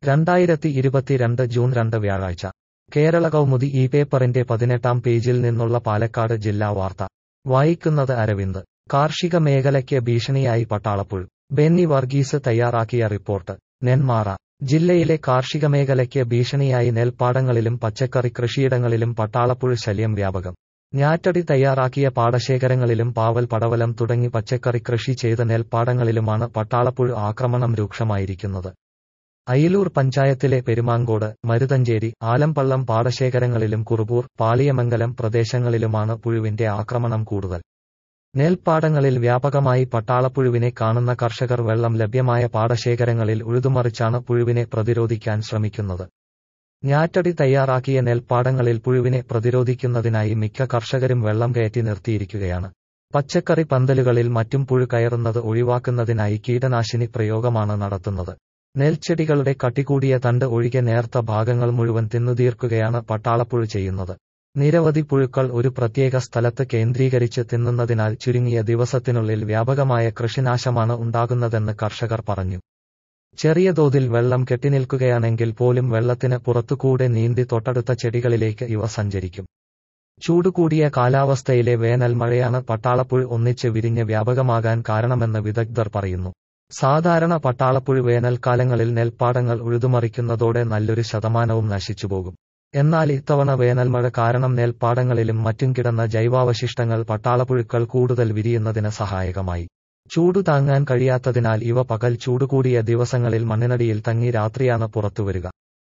രണ്ടായിരത്തി ഇരുപത്തിരണ്ട് ജൂൺ രണ്ട് വ്യാഴാഴ്ച കേരള കൗമുദി ഈ പേപ്പറിന്റെ പതിനെട്ടാം പേജിൽ നിന്നുള്ള പാലക്കാട് ജില്ലാ വാർത്ത വായിക്കുന്നത് അരവിന്ദ് കാർഷിക മേഖലയ്ക്ക് ഭീഷണിയായി പട്ടാളപ്പുഴ ബെന്നി വർഗീസ് തയ്യാറാക്കിയ റിപ്പോർട്ട് നെന്മാറ ജില്ലയിലെ കാർഷിക മേഖലയ്ക്ക് ഭീഷണിയായി നെൽപ്പാടങ്ങളിലും പച്ചക്കറി കൃഷിയിടങ്ങളിലും പട്ടാളപ്പുഴ ശല്യം വ്യാപകം ഞാറ്റടി തയ്യാറാക്കിയ പാടശേഖരങ്ങളിലും പാവൽ പടവലം തുടങ്ങി പച്ചക്കറി കൃഷി ചെയ്ത നെൽപ്പാടങ്ങളിലുമാണ് പട്ടാളപ്പുഴ ആക്രമണം രൂക്ഷമായിരിക്കുന്നത് അയിലൂർ പഞ്ചായത്തിലെ പെരുമാങ്കോട് മരുതഞ്ചേരി ആലമ്പള്ളം പാടശേഖരങ്ങളിലും കുറുപൂർ പാളിയമംഗലം പ്രദേശങ്ങളിലുമാണ് പുഴുവിന്റെ ആക്രമണം കൂടുതൽ നെൽപ്പാടങ്ങളിൽ വ്യാപകമായി പട്ടാളപ്പുഴുവിനെ കാണുന്ന കർഷകർ വെള്ളം ലഭ്യമായ പാടശേഖരങ്ങളിൽ ഉഴുതുമറിച്ചാണ് പുഴുവിനെ പ്രതിരോധിക്കാൻ ശ്രമിക്കുന്നത് ഞാറ്റടി തയ്യാറാക്കിയ നെൽപ്പാടങ്ങളിൽ പുഴുവിനെ പ്രതിരോധിക്കുന്നതിനായി മിക്ക കർഷകരും വെള്ളം കയറ്റി നിർത്തിയിരിക്കുകയാണ് പച്ചക്കറി പന്തലുകളിൽ മറ്റും പുഴു കയറുന്നത് ഒഴിവാക്കുന്നതിനായി കീടനാശിനി പ്രയോഗമാണ് നടത്തുന്നത് നെൽച്ചെടികളുടെ കട്ടികൂടിയ തണ്ട് ഒഴികെ നേർത്ത ഭാഗങ്ങൾ മുഴുവൻ തിന്നുതീർക്കുകയാണ് പട്ടാളപ്പുഴു ചെയ്യുന്നത് നിരവധി പുഴുക്കൾ ഒരു പ്രത്യേക സ്ഥലത്ത് കേന്ദ്രീകരിച്ച് തിന്നുന്നതിനാൽ ചുരുങ്ങിയ ദിവസത്തിനുള്ളിൽ വ്യാപകമായ കൃഷിനാശമാണ് ഉണ്ടാകുന്നതെന്ന് കർഷകർ പറഞ്ഞു ചെറിയ തോതിൽ വെള്ളം കെട്ടിനിൽക്കുകയാണെങ്കിൽ പോലും വെള്ളത്തിന് പുറത്തുകൂടെ നീന്തി തൊട്ടടുത്ത ചെടികളിലേക്ക് ഇവ സഞ്ചരിക്കും ചൂടുകൂടിയ കാലാവസ്ഥയിലെ വേനൽ മഴയാണ് പട്ടാളപ്പുഴ ഒന്നിച്ച് വിരിഞ്ഞ് വ്യാപകമാകാൻ കാരണമെന്ന് വിദഗ്ധർ പറയുന്നു സാധാരണ പട്ടാളപ്പുഴ വേനൽക്കാലങ്ങളിൽ നെൽപ്പാടങ്ങൾ ഉഴുതുമറിക്കുന്നതോടെ നല്ലൊരു ശതമാനവും നശിച്ചുപോകും എന്നാൽ ഇത്തവണ വേനൽമഴ കാരണം നെൽപ്പാടങ്ങളിലും മറ്റും കിടന്ന ജൈവാവശിഷ്ടങ്ങൾ പട്ടാളപ്പുഴുക്കൾ കൂടുതൽ വിരിയുന്നതിന് സഹായകമായി ചൂടു താങ്ങാൻ കഴിയാത്തതിനാൽ ഇവ പകൽ ചൂടുകൂടിയ ദിവസങ്ങളിൽ മണ്ണിനടിയിൽ തങ്ങി രാത്രിയാണ് പുറത്തുവരിക